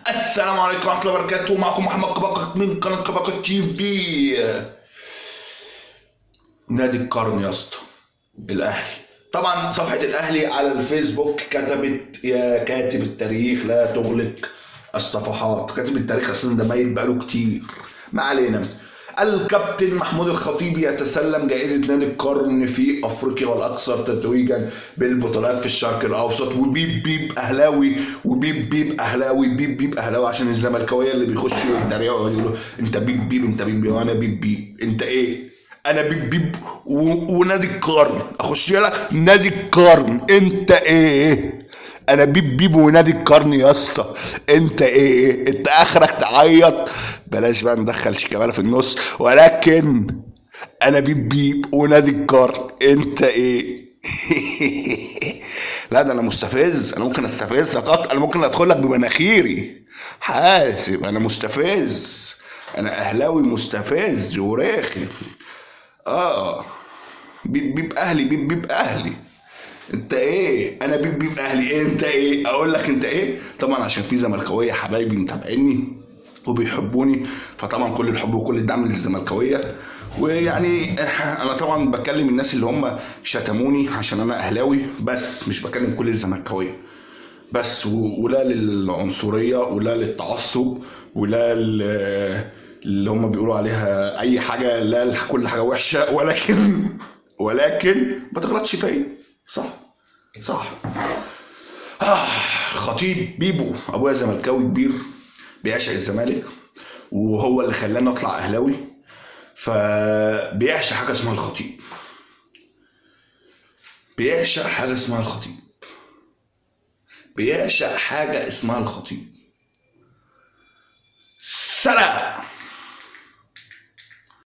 السلام عليكم ورحمه الله وبركاته معكم محمد كباكة من قناه كباكة تي في نادي القرن يا اسطى الاهلي طبعا صفحه الاهلي على الفيسبوك كتبت يا كاتب التاريخ لا تغلق الصفحات كاتب التاريخ اصلا ده ميت بقاله كتير ما علينا الكابتن محمود الخطيب يتسلم جائزة نادي القرن في أفريقيا والأكثر تتويجا بالبطولات في الشرق الأوسط وبيب بيب أهلاوي وبيب بيب أهلاوي بيب بيب أهلاوي عشان الزملكاوية اللي بيخشوا يتريقوا ويقعدوا يقولوا أنت بيب بيب أنت بيب بيب وأنا بيب بيب أنت إيه؟ أنا بيب بيب و... ونادي القرن أخش لك نادي القرن أنت إيه؟ انا بيب بيب ونادي القرن يا اسطى انت ايه انت اخرك تعيط بلاش بقى ندخل شيكابالا في النص ولكن انا بيب بيب ونادي القرن انت ايه لا ده انا مستفز انا ممكن استفزك أكتر. انا ممكن ادخل لك بمناخيري حاسب انا مستفز انا اهلاوي مستفز ورخم اه بيب بيب اهلي بيب بيب اهلي انت ايه انا بيب بيب اهلي انت ايه اقول لك انت ايه طبعا عشان في زملكاويه حبايبي متابعيني وبيحبوني فطبعا كل الحب وكل الدعم للزملكاويه ويعني انا طبعا بكلم الناس اللي هم شتموني عشان انا اهلاوي بس مش بكلم كل الزملكاويه بس و- ولا للعنصريه ولا للتعصب ولا ل- اللي هم بيقولوا عليها اي حاجه لا ل- كل حاجه وحشه ولكن ولكن ما تغلطش فيا صح صح آه خطيب بيبو ابويا زملكاوي كبير بيعشق الزمالك وهو اللي خلاني اطلع اهلاوي فبيعشق حاجه اسمها الخطيب بيعشق حاجه اسمها الخطيب بيعشق حاجه اسمها الخطيب سلام